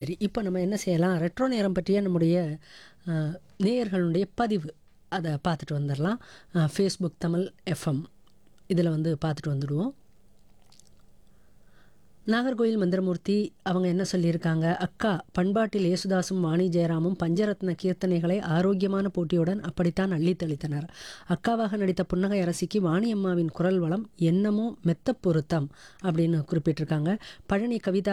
சரி இப்போ நம்ம என்ன செய்யலாம் ரெட்ரோ நேரம் பற்றிய நம்முடைய அஹ், நேயர்களுடைய பதிவு அதை பார்த்துட்டு வந்துடலாம் ஃபேஸ்புக் தமிழ் எஃப்எம் இதில் வந்து பார்த்துட்டு வந்துடுவோம் நாகர்கோயில் மந்திரமூர்த்தி அவங்க என்ன சொல்லியிருக்காங்க அக்கா பண்பாட்டில் யேசுதாசும் வாணி ஜெயராமும் பஞ்சரத்ன கீர்த்தனைகளை ஆரோக்கியமான போட்டியுடன் அப்படித்தான் அள்ளி தெளித்தனர் அக்காவாக நடித்த புன்னகை அரசிக்கு வாணி அம்மாவின் குரல் வளம் என்னமோ மெத்த பொருத்தம் அப்படின்னு குறிப்பிட்டிருக்காங்க பழனி கவிதா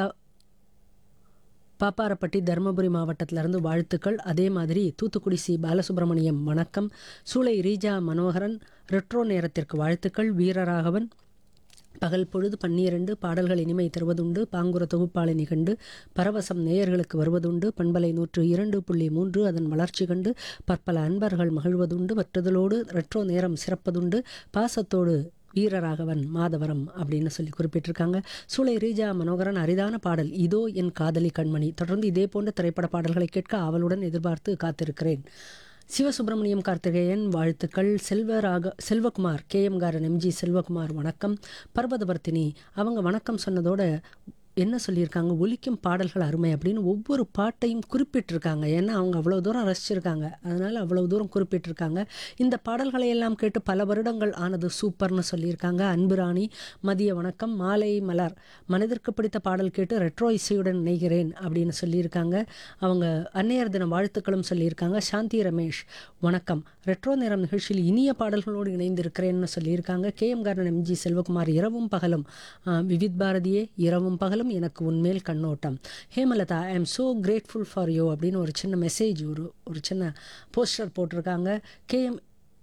பாப்பாரப்பட்டி தருமபுரி மாவட்டத்திலிருந்து வாழ்த்துக்கள் அதே மாதிரி தூத்துக்குடி சி பாலசுப்ரமணியம் வணக்கம் சூளை ரீஜா மனோகரன் ரெட்ரோ நேரத்திற்கு வாழ்த்துக்கள் வீரராகவன் பகல் பொழுது பன்னிரண்டு பாடல்கள் இனிமை தருவதுண்டு பாங்குர தொகுப்பாளை நிகண்டு பரவசம் நேயர்களுக்கு வருவதுண்டு பண்பலை நூற்று இரண்டு புள்ளி மூன்று அதன் வளர்ச்சி கண்டு பற்பல அன்பர்கள் மகிழ்வதுண்டு வற்றுதலோடு ரெட்ரோ நேரம் சிறப்பதுண்டு பாசத்தோடு வீரராகவன் மாதவரம் அப்படின்னு சொல்லி குறிப்பிட்டிருக்காங்க சூளை ரீஜா மனோகரன் அரிதான பாடல் இதோ என் காதலி கண்மணி தொடர்ந்து இதே போன்ற திரைப்பட பாடல்களை கேட்க ஆவலுடன் எதிர்பார்த்து காத்திருக்கிறேன் சிவசுப்பிரமணியம் கார்த்திகேயன் வாழ்த்துக்கள் செல்வராக செல்வகுமார் கே எம் காரன் எம்ஜி செல்வகுமார் வணக்கம் பர்வதவர்த்தினி அவங்க வணக்கம் சொன்னதோட என்ன சொல்லியிருக்காங்க ஒலிக்கும் பாடல்கள் அருமை அப்படின்னு ஒவ்வொரு பாட்டையும் குறிப்பிட்டிருக்காங்க ஏன்னா அவங்க அவ்வளோ தூரம் ரசிச்சிருக்காங்க அதனால் அவ்வளோ தூரம் குறிப்பிட்டிருக்காங்க இந்த பாடல்களை எல்லாம் கேட்டு பல வருடங்கள் ஆனது சூப்பர்னு சொல்லியிருக்காங்க அன்புராணி மதிய வணக்கம் மாலை மலர் மனதிற்கு பிடித்த பாடல் கேட்டு ரெட்ரோ இசையுடன் இணைகிறேன் அப்படின்னு சொல்லியிருக்காங்க அவங்க அன்னையர் தின வாழ்த்துக்களும் சொல்லியிருக்காங்க சாந்தி ரமேஷ் வணக்கம் ரெட்ரோ நேரம் நிகழ்ச்சியில் இனிய பாடல்களோடு இணைந்திருக்கிறேன்னு சொல்லியிருக்காங்க K M garden MG Selvakumar இரவும் பகலும் ஆ, விவித் பாரதியே இரவும் பகலும் எனக்கு உன்மேல் கண்ணோட்டம் Hemalatha I am so grateful for you அப்படின்னு ஒரு சின்ன மெசேஜ் ஒரு ஒரு சின்ன போஸ்டர் போட்டிருக்காங்க K M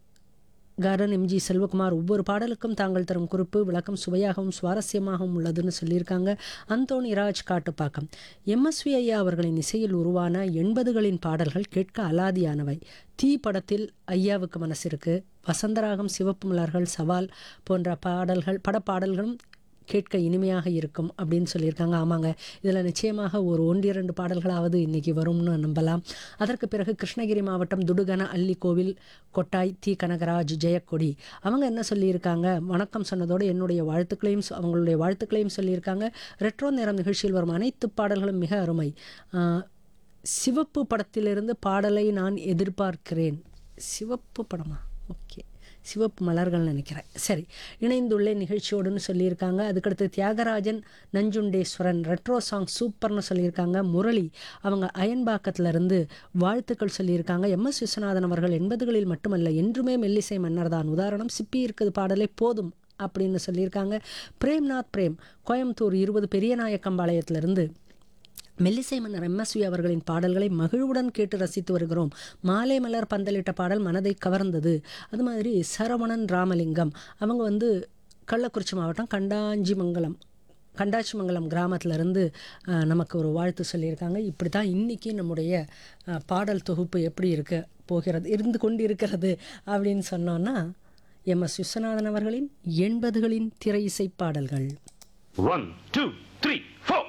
garden MG Selvakumar ஒவ்வொரு பாடலுக்கும் தாங்கள் தரும் குறிப்பு விளக்கம் சுவையாகவும் சுவாரஸ்யமாகவும் உள்ளதுன்னு சொல்லியிருக்காங்க அந்தோணி ராஜ் காட்டுப்பாக்கம் எம்எஸ்வி ஐயா அவர்களின் இசையில் உருவான எண்பதுகளின் பாடல்கள் கேட்க அலாதியானவை தீ படத்தில் ஐயாவுக்கு மனசு இருக்கு வசந்தராகம் சிவப்பு மலர்கள் சவால் போன்ற பாடல்கள் படப்பாடல்களும் கேட்க இனிமையாக இருக்கும் அப்படின்னு சொல்லியிருக்காங்க ஆமாங்க இதில் நிச்சயமாக ஒரு ஒன்றிரண்டு பாடல்களாவது இன்னைக்கு வரும்னு நம்பலாம் அதற்கு பிறகு கிருஷ்ணகிரி மாவட்டம் துடுகன அல்லி கோவில் கொட்டாய் தி கனகராஜ் ஜெயக்கொடி அவங்க என்ன சொல்லியிருக்காங்க வணக்கம் சொன்னதோடு என்னுடைய வாழ்த்துக்களையும் சொ- அவங்களுடைய வாழ்த்துக்களையும் சொல்லியிருக்காங்க ரெட்ரோ நேரம் நிகழ்ச்சியில் வரும் அனைத்து பாடல்களும் மிக அருமை ஆஹ், சிவப்பு படத்திலிருந்து பாடலை நான் எதிர்பார்க்கிறேன் சிவப்பு படமா ஓகே சிவப்பு மலர்கள் நினைக்கிறேன் சரி இணைந்துள்ள நிகழ்ச்சியோடுன்னு சொல்லியிருக்காங்க அதுக்கடுத்து தியாகராஜன் நஞ்சுண்டேஸ்வரன் ரெட்ரோ சாங் சூப்பர்னு சொல்லியிருக்காங்க முரளி அவங்க அயன்பாக்கத்துல இருந்து வாழ்த்துக்கள் சொல்லியிருக்காங்க எம் எஸ் விஸ்வநாதன் அவர்கள் எண்பதுகளில் மட்டுமல்ல என்றுமே மெல்லிசை மன்னர் தான் உதாரணம் சிப்பி இருக்குது பாடலே போதும் அப்படின்னு சொல்லியிருக்காங்க பிரேம்நாத் பிரேம் கோயம்புத்தூர் இருபது பெரியநாயக்கம்பாளையத்திலிருந்து மெல்லிசை மன்னர் எம்எஸ்வி அவர்களின் பாடல்களை மகிழ்வுடன் கேட்டு ரசித்து வருகிறோம் மாலை மலர் பந்தலிட்ட பாடல் மனதை கவர்ந்தது அது மாதிரி சரவணன் ராமலிங்கம் அவங்க வந்து கள்ளக்குறிச்சி மாவட்டம் கண்டாஞ்சிமங்கலம் கண்டாச்சிமங்கலம் கிராமத்திலேருந்து நமக்கு ஒரு வாழ்த்து சொல்லியிருக்காங்க இப்படி தான் இன்றைக்கி நம்முடைய அஹ், பாடல் தொகுப்பு எப்படி இருக்க போகிறது இருந்து கொண்டு இருக்கிறது அப்படின்னு சொன்னோன்னா எம் எஸ் விஸ்வநாதன் அவர்களின் எண்பதுகளின் திரை இசை பாடல்கள் One, two, three, four.